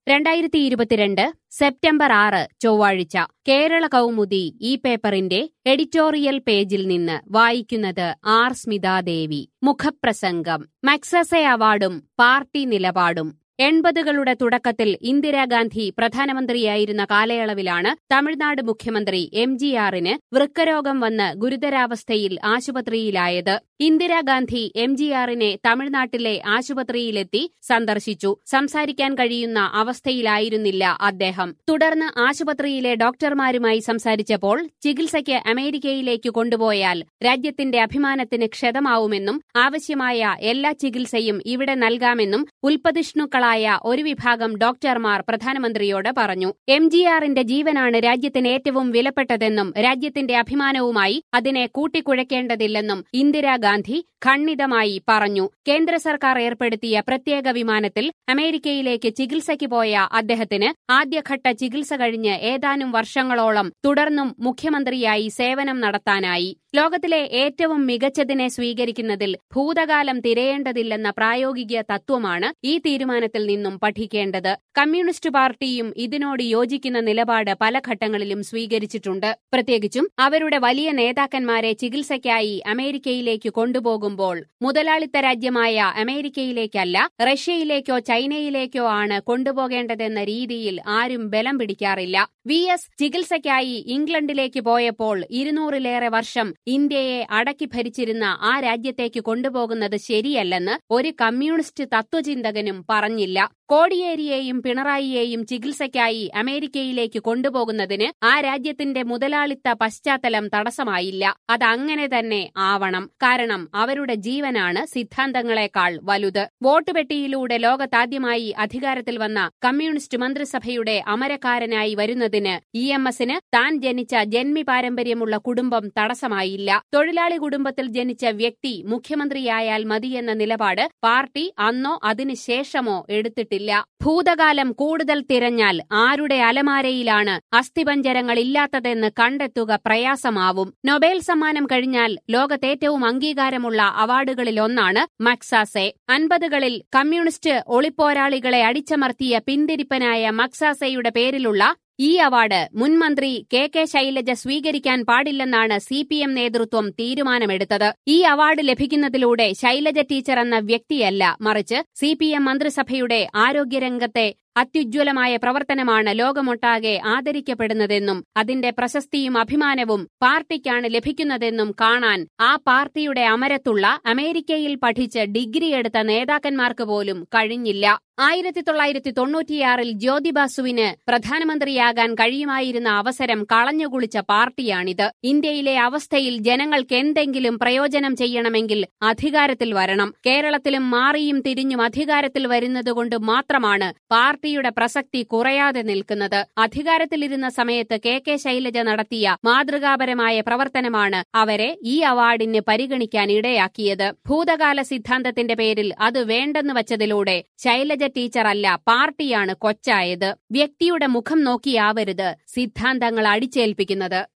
രണ്ടായിരത്തി ഇരുപത്തിരണ്ട് സെപ്റ്റംബർ ആറ് ചൊവ്വാഴ്ച കേരള കൗമുദി ഈ പേപ്പറിന്റെ എഡിറ്റോറിയൽ പേജിൽ നിന്ന് വായിക്കുന്നത് ആർ സ്മിതാദേവി മുഖപ്രസംഗം മക്സസെ അവാർഡും പാർട്ടി നിലപാടും എൺപതുകളുടെ തുടക്കത്തിൽ ഇന്ദിരാഗാന്ധി പ്രധാനമന്ത്രിയായിരുന്ന കാലയളവിലാണ് തമിഴ്നാട് മുഖ്യമന്ത്രി എം ജി ആറിന് വൃക്കരോഗം വന്ന് ഗുരുതരാവസ്ഥയിൽ ആശുപത്രിയിലായത് ഇന്ദിരാഗാന്ധി എം ജി ആറിനെ തമിഴ്നാട്ടിലെ ആശുപത്രിയിലെത്തി സന്ദർശിച്ചു സംസാരിക്കാൻ കഴിയുന്ന അവസ്ഥയിലായിരുന്നില്ല അദ്ദേഹം തുടർന്ന് ആശുപത്രിയിലെ ഡോക്ടർമാരുമായി സംസാരിച്ചപ്പോൾ ചികിത്സയ്ക്ക് അമേരിക്കയിലേക്ക് കൊണ്ടുപോയാൽ രാജ്യത്തിന്റെ അഭിമാനത്തിന് ക്ഷതമാവുമെന്നും ആവശ്യമായ എല്ലാ ചികിത്സയും ഇവിടെ നൽകാമെന്നും ഉൽപ്പതിഷ്ണുക്കളായ ഒരു വിഭാഗം ഡോക്ടർമാർ പ്രധാനമന്ത്രിയോട് പറഞ്ഞു എം ജി ആറിന്റെ ജീവനാണ് രാജ്യത്തിന് ഏറ്റവും വിലപ്പെട്ടതെന്നും രാജ്യത്തിന്റെ അഭിമാനവുമായി അതിനെ കൂട്ടിക്കുഴയ്ക്കേണ്ടതില്ലെന്നും ഇന്ദിരാഗാന്ധി ഖണ്ഡിതമായി പറഞ്ഞു കേന്ദ്ര സർക്കാർ ഏർപ്പെടുത്തിയ പ്രത്യേക വിമാനത്തിൽ അമേരിക്കയിലേക്ക് ചികിത്സയ്ക്ക് പോയ അദ്ദേഹത്തിന് ആദ്യഘട്ട ചികിത്സ കഴിഞ്ഞ് ഏതാനും വർഷങ്ങളോളം തുടർന്നും മുഖ്യമന്ത്രിയായി സേവനം നടത്താനായി ലോകത്തിലെ ഏറ്റവും മികച്ചതിനെ സ്വീകരിക്കുന്നതിൽ ഭൂതകാലം തിരയേണ്ടതില്ലെന്ന പ്രായോഗിക തത്വമാണ് ഈ തീരുമാനത്തിൽ നിന്നും പഠിക്കേണ്ടത് കമ്മ്യൂണിസ്റ്റ് പാർട്ടിയും ഇതിനോട് യോജിക്കുന്ന നിലപാട് പല ഘട്ടങ്ങളിലും സ്വീകരിച്ചിട്ടുണ്ട് പ്രത്യേകിച്ചും അവരുടെ വലിയ നേതാക്കന്മാരെ ചികിത്സയ്ക്കായി അമേരിക്കയിലേക്ക് കൊണ്ടുപോകുമ്പോൾ മുതലാളിത്ത രാജ്യമായ അമേരിക്കയിലേക്കല്ല റഷ്യയിലേക്കോ ചൈനയിലേക്കോ ആണ് കൊണ്ടുപോകേണ്ടതെന്ന രീതിയിൽ ആരും ബലം പിടിക്കാറില്ല വി എസ് ചികിത്സയ്ക്കായി ഇംഗ്ലണ്ടിലേക്ക് പോയപ്പോൾ ഇരുന്നൂറിലേറെ വർഷം ഇന്ത്യയെ അടക്കി ഭരിച്ചിരുന്ന ആ രാജ്യത്തേക്ക് കൊണ്ടുപോകുന്നത് ശരിയല്ലെന്ന് ഒരു കമ്മ്യൂണിസ്റ്റ് തത്വചിന്തകനും പറഞ്ഞില്ല കോടിയേരിയെയും പിണറായിയെയും ചികിത്സയ്ക്കായി അമേരിക്കയിലേക്ക് കൊണ്ടുപോകുന്നതിന് ആ രാജ്യത്തിന്റെ മുതലാളിത്ത പശ്ചാത്തലം തടസ്സമായില്ല അതങ്ങനെ തന്നെ ആവണം കാരണം അവരുടെ ജീവനാണ് സിദ്ധാന്തങ്ങളെക്കാൾ വലുത് വോട്ട് പെട്ടിയിലൂടെ ലോകത്താദ്യമായി അധികാരത്തിൽ വന്ന കമ്മ്യൂണിസ്റ്റ് മന്ത്രിസഭയുടെ അമരക്കാരനായി വരുന്നതിന് ഇ എം എസിന് താൻ ജനിച്ച ജന്മി പാരമ്പര്യമുള്ള കുടുംബം തടസ്സമായില്ല തൊഴിലാളി കുടുംബത്തിൽ ജനിച്ച വ്യക്തി മുഖ്യമന്ത്രിയായാൽ മതിയെന്ന നിലപാട് പാർട്ടി അന്നോ അതിനുശേഷമോ എടുത്തിട്ടില്ല ഭൂതകാലം കൂടുതൽ തിരഞ്ഞാൽ ആരുടെ അലമാരയിലാണ് അസ്ഥിപഞ്ജരങ്ങൾ ഇല്ലാത്തതെന്ന് കണ്ടെത്തുക പ്രയാസമാവും നൊബേൽ സമ്മാനം കഴിഞ്ഞാൽ ലോകത്തേറ്റവും അംഗീകാരമുള്ള അവാർഡുകളിലൊന്നാണ് മക്സാസെ അൻപതുകളിൽ കമ്മ്യൂണിസ്റ്റ് ഒളിപ്പോരാളികളെ അടിച്ചമർത്തിയ പിന്തിരിപ്പനായ മക്സാസെയുടെ പേരിലുള്ള ഈ അവാർഡ് മുൻമന്ത്രി കെ കെ ശൈലജ സ്വീകരിക്കാൻ പാടില്ലെന്നാണ് സി പി എം നേതൃത്വം തീരുമാനമെടുത്തത് ഈ അവാർഡ് ലഭിക്കുന്നതിലൂടെ ശൈലജ ടീച്ചർ എന്ന വ്യക്തിയല്ല മറിച്ച് സി പി എം മന്ത്രിസഭയുടെ ആരോഗ്യരംഗത്തെ അത്യുജ്വലമായ പ്രവർത്തനമാണ് ലോകമൊട്ടാകെ ആദരിക്കപ്പെടുന്നതെന്നും അതിന്റെ പ്രശസ്തിയും അഭിമാനവും പാർട്ടിക്കാണ് ലഭിക്കുന്നതെന്നും കാണാൻ ആ പാർട്ടിയുടെ അമരത്തുള്ള അമേരിക്കയിൽ പഠിച്ച് ഡിഗ്രി എടുത്ത നേതാക്കന്മാർക്ക് പോലും കഴിഞ്ഞില്ല ആയിരത്തി തൊള്ളായിരത്തി തൊണ്ണൂറ്റിയാറിൽ ജ്യോതിബാസുവിന് പ്രധാനമന്ത്രിയാകാൻ കഴിയുമായിരുന്ന അവസരം കളഞ്ഞുകുളിച്ച പാർട്ടിയാണിത് ഇന്ത്യയിലെ അവസ്ഥയിൽ ജനങ്ങൾക്ക് എന്തെങ്കിലും പ്രയോജനം ചെയ്യണമെങ്കിൽ അധികാരത്തിൽ വരണം കേരളത്തിലും മാറിയും തിരിഞ്ഞും അധികാരത്തിൽ വരുന്നതുകൊണ്ട് മാത്രമാണ് പാർട്ടിയുടെ പ്രസക്തി കുറയാതെ നിൽക്കുന്നത് അധികാരത്തിലിരുന്ന സമയത്ത് കെ കെ ശൈലജ നടത്തിയ മാതൃകാപരമായ പ്രവർത്തനമാണ് അവരെ ഈ അവാർഡിന് പരിഗണിക്കാൻ ഇടയാക്കിയത് ഭൂതകാല സിദ്ധാന്തത്തിന്റെ പേരിൽ അത് വേണ്ടെന്ന് വച്ചതിലൂടെ ശൈലജ ടീച്ചർ അല്ല പാർട്ടിയാണ് കൊച്ചായത് വ്യക്തിയുടെ മുഖം നോക്കിയാവരുത് സിദ്ധാന്തങ്ങൾ അടിച്ചേൽപ്പിക്കുന്നത്